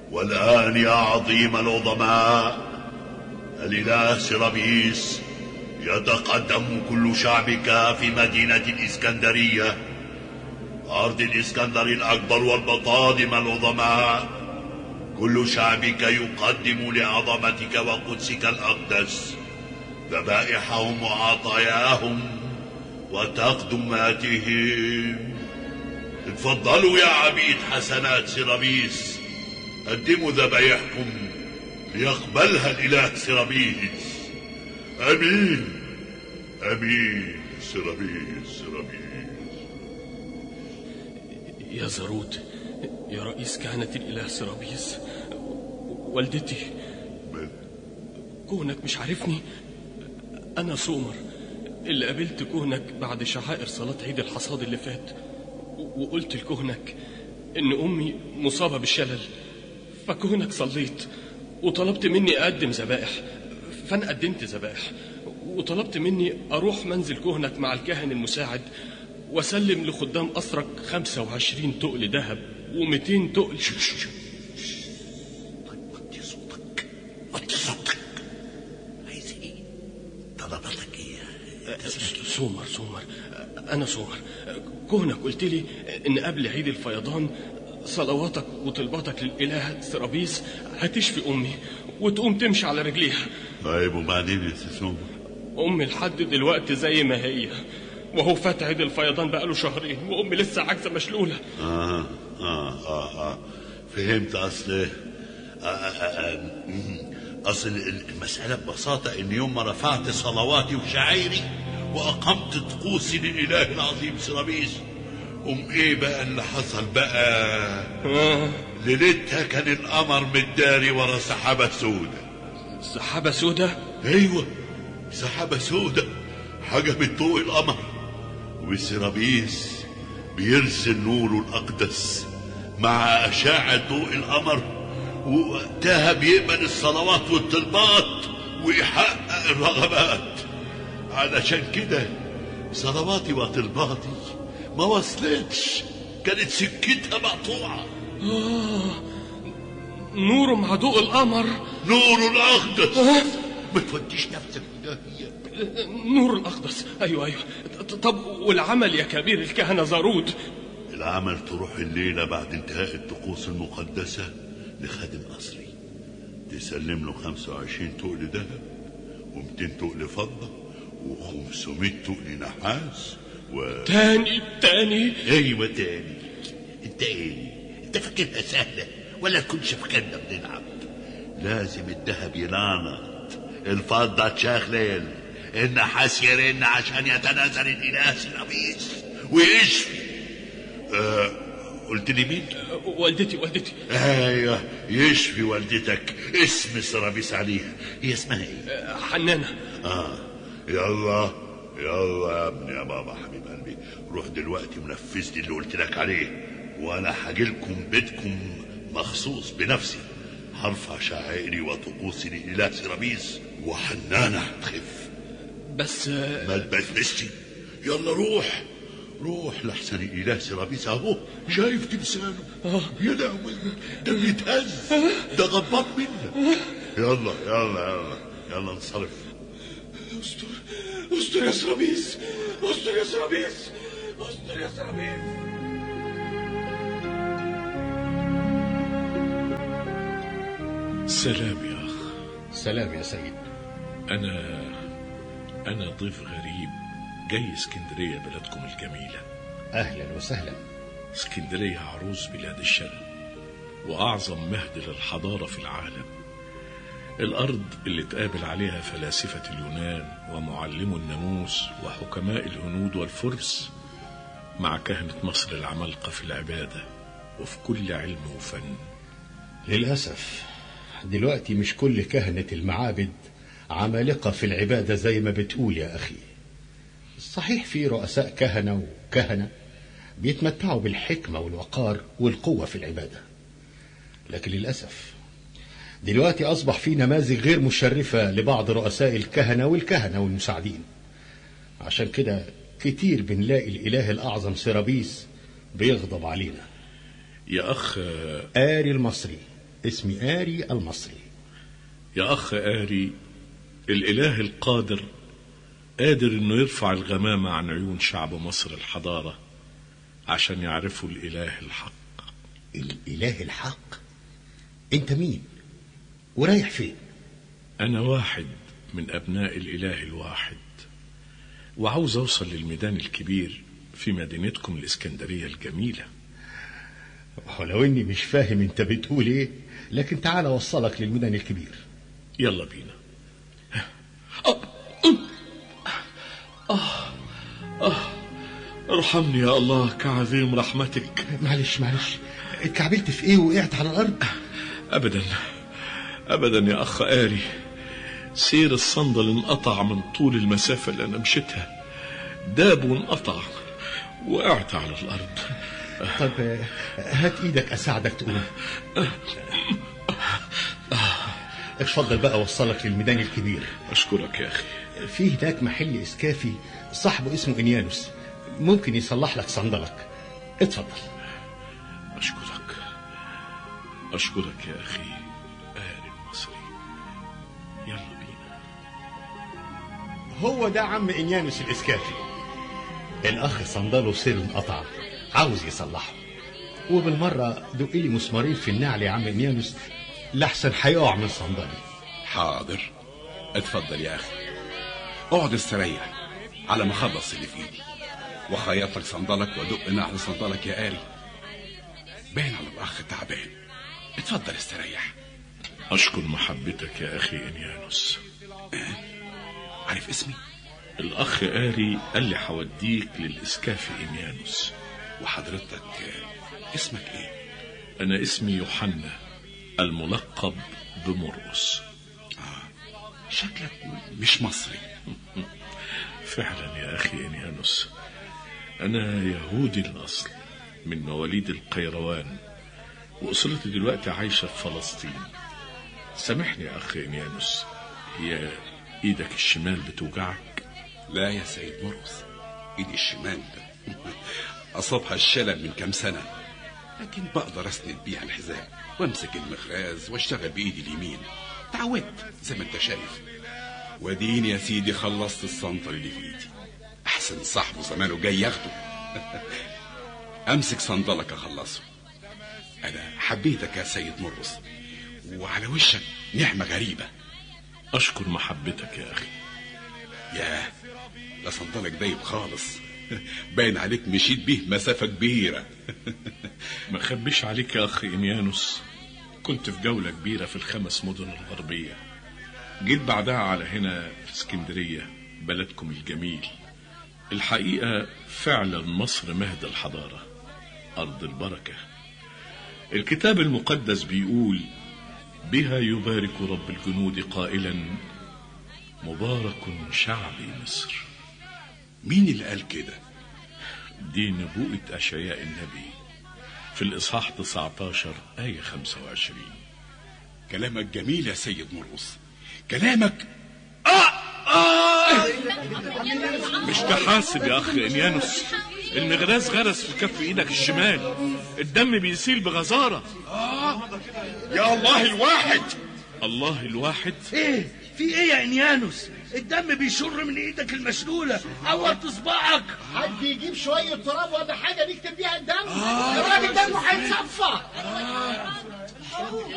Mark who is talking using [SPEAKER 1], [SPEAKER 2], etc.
[SPEAKER 1] والآن يا عظيم العظماء الإله سيرابيس يتقدم كل شعبك في مدينة الإسكندرية أرض الإسكندر الأكبر والبطالم العظماء كل شعبك يقدم لعظمتك وقدسك الأقدس ذبائحهم وعطاياهم وتقدماتهم اتفضلوا يا عبيد حسنات سيرابيس قدموا ذبايحكم ليقبلها الإله سيرابيس أمين أمين سيرابيس سيرابيس
[SPEAKER 2] يا زارود يا رئيس كهنة الإله سرابيس والدتي
[SPEAKER 1] من
[SPEAKER 2] كونك مش عارفني أنا سومر اللي قابلت كونك بعد شعائر صلاة عيد الحصاد اللي فات و- وقلت لكهنك إن أمي مصابة بالشلل فكونك صليت وطلبت مني أقدم ذبائح فأنا قدمت ذبائح وطلبت مني أروح منزل كهنك مع الكاهن المساعد وأسلم لخدام أسرك 25 تقل ذهب و200 تقل
[SPEAKER 1] وطي صوتك وطي صوتك عايز ايه طلباتك ايه
[SPEAKER 2] سومر سومر أنا سومر كونك قلت لي إن قبل عيد الفيضان صلواتك وطلباتك للإله سرابيس هتشفي أمي وتقوم تمشي على رجليها
[SPEAKER 1] طيب وبعدين يا سيسوم
[SPEAKER 2] أمي لحد دلوقتي زي ما هي وهو فات عيد الفيضان بقاله شهرين وأمي لسه عاجزة مشلولة
[SPEAKER 1] آه آه آه آه فهمت أصل آه آه آه مم. أصل المسألة ببساطة إن يوم ما رفعت صلواتي وشعايري وأقمت طقوسي للإله العظيم سرابيس قوم إيه بقى اللي حصل بقى
[SPEAKER 2] آه
[SPEAKER 1] ليلتها كان القمر متداري ورا سحابة سودة
[SPEAKER 2] سحابة سودة
[SPEAKER 1] ايوه سحابة سودة حجبت ضوء القمر وسيرابيس بيرسل نوره الأقدس مع أشعة ضوء القمر ووقتها بيقبل الصلوات والطلبات ويحقق الرغبات علشان كده صلواتي وطلباتي ما وصلتش كانت سكتها مقطوعة
[SPEAKER 2] نوره مع ضوء القمر
[SPEAKER 1] نور الأقدس ما توديش نفسك في داهية
[SPEAKER 2] نور الأقدس أيوة أيوة ط- طب والعمل يا كبير الكهنة زارود
[SPEAKER 1] العمل تروح الليلة بعد انتهاء الطقوس المقدسة لخادم قصري تسلم له 25 تقل ذهب و200 تقل فضة و500 تقل نحاس و
[SPEAKER 2] تاني تاني
[SPEAKER 1] ايوه تاني انت ايه انت فاكرها سهلة ولا تكونش فاكرنا بنلعب لازم الذهب ينانط الفضة تشغل النحاس يرن عشان يتنازل الاله سيرابيس ويشفي آه قلت لي مين؟
[SPEAKER 2] والدتي والدتي
[SPEAKER 1] ايوه يشفي والدتك اسم سرابيس عليها هي اسمها ايه؟
[SPEAKER 2] حنانة
[SPEAKER 1] اه يلا يلا يا ابني يا بابا حبيب قلبي روح دلوقتي ونفذ لي اللي قلت لك عليه وانا هاجيلكم بيتكم مخصوص بنفسي هرفع شعائري وطقوسي لإله سيرابيس وحنانة هتخف
[SPEAKER 2] بس
[SPEAKER 1] ما تبسبسش يلا روح روح لحسن الإله سيرابيس اهو شايف تمثاله يا لهوي ده بيتهز ده غضبان منا يلا يلا يلا يلا انصرف
[SPEAKER 2] استر استر يا سرابيس استر يا سرابيس استر يا سرابيس
[SPEAKER 3] سلام يا أخ
[SPEAKER 4] سلام يا سيد
[SPEAKER 3] أنا أنا ضيف غريب جاي اسكندرية بلدكم الجميلة
[SPEAKER 4] أهلا وسهلا
[SPEAKER 3] اسكندرية عروس بلاد الشرق وأعظم مهد للحضارة في العالم الأرض اللي تقابل عليها فلاسفة اليونان ومعلمو الناموس وحكماء الهنود والفرس مع كهنة مصر العمالقة في العبادة وفي كل علم وفن
[SPEAKER 4] للأسف دلوقتي مش كل كهنة المعابد عمالقة في العبادة زي ما بتقول يا أخي صحيح في رؤساء كهنة وكهنة بيتمتعوا بالحكمة والوقار والقوة في العبادة لكن للأسف دلوقتي أصبح في نماذج غير مشرفة لبعض رؤساء الكهنة والكهنة والمساعدين عشان كده كتير بنلاقي الإله الأعظم سيرابيس بيغضب علينا
[SPEAKER 3] يا أخ
[SPEAKER 4] آري المصري اسمي آري المصري
[SPEAKER 3] يا أخ آري الإله القادر قادر إنه يرفع الغمامة عن عيون شعب مصر الحضارة عشان يعرفوا الإله الحق
[SPEAKER 4] الإله الحق أنت مين ورايح فين
[SPEAKER 3] أنا واحد من أبناء الإله الواحد وعاوز أوصل للميدان الكبير في مدينتكم الإسكندرية الجميلة
[SPEAKER 4] ولو إني مش فاهم أنت بتقول إيه لكن تعال أوصلك للميدان الكبير
[SPEAKER 3] يلا بينا ارحمني يا الله كعظيم رحمتك
[SPEAKER 4] معلش معلش اتكعبلت في إيه وقعت على الأرض
[SPEAKER 3] أبدا أبدا يا أخ آري سير الصندل انقطع من طول المسافة اللي أنا مشيتها داب وانقطع وقعت على الأرض
[SPEAKER 4] طب آه، هات إيدك أساعدك تقوم اتفضل بقى أوصلك للميدان الكبير
[SPEAKER 3] أشكرك يا أخي
[SPEAKER 4] في هناك محل إسكافي صاحبه اسمه إنيانوس ممكن يصلح لك صندلك اتفضل
[SPEAKER 3] أشكرك أشكرك يا أخي آري المصري يلا بينا
[SPEAKER 4] هو ده عم إنيانوس الإسكافي الأخ صندله سير انقطع عاوز يصلحه وبالمرة دق لي مسمارين في النعل يا عم إنيانوس لحسن هيقع من صندلي
[SPEAKER 5] حاضر اتفضل يا اخي اقعد استريح على ما اخلص اللي في ايدي وخيط لك صندلك وادق نعل صندلك يا قاري باين على الاخ تعبان اتفضل استريح
[SPEAKER 3] أشكر محبتك يا أخي إنيانوس
[SPEAKER 5] عارف اسمي
[SPEAKER 3] الأخ آري قال لي حوديك للإسكافي إنيانوس
[SPEAKER 5] وحضرتك آه، اسمك ايه
[SPEAKER 3] أنا اسمي يوحنا الملقب بمرقس
[SPEAKER 5] شكلك مش مصري
[SPEAKER 3] فعلا يا أخي إنيانوس أنا يهودي الأصل من مواليد القيروان وأسرتي دلوقتي عايشة في فلسطين سامحني يا أخ إنيانوس هي إيدك الشمال بتوجعك
[SPEAKER 5] لا يا سيد مرقس ايدي الشمال اصابها الشلل من كام سنه لكن بقدر اسند بيها الحذاء وامسك المخراز واشتغل بايدي اليمين تعودت زي ما انت شايف واديني يا سيدي خلصت الصنطر اللي في ايدي احسن صاحبه زمانه جاي ياخده امسك صندلك اخلصه انا حبيتك يا سيد مرقس وعلى وشك نعمه غريبه
[SPEAKER 3] أشكر محبتك يا أخي
[SPEAKER 5] ياه ده صندلك دايب خالص باين عليك مشيت بيه مسافة كبيرة
[SPEAKER 3] ما خبيش عليك يا أخ إنيانوس كنت في جولة كبيرة في الخمس مدن الغربية جيت بعدها على هنا في اسكندرية بلدكم الجميل الحقيقة فعلا مصر مهد الحضارة أرض البركة الكتاب المقدس بيقول بها يبارك رب الجنود قائلا مبارك شعبي مصر
[SPEAKER 5] مين اللي قال كده
[SPEAKER 3] دي نبوءة أشعياء النبي في الإصحاح 19 آية 25
[SPEAKER 5] كلامك جميل يا سيد مرقص كلامك
[SPEAKER 3] مش تحاسب يا أخ إنيانوس المغراز غرس في كف إيدك الشمال الدم بيسيل بغزارة
[SPEAKER 5] يا الله الواحد
[SPEAKER 3] الله الواحد
[SPEAKER 6] ايه في ايه يا انيانوس الدم بيشر من ايدك المشلوله عورت صباعك
[SPEAKER 7] حد يجيب شوية تراب ولا حاجة نكتب بيها الدم الراجل دمه هيتصفى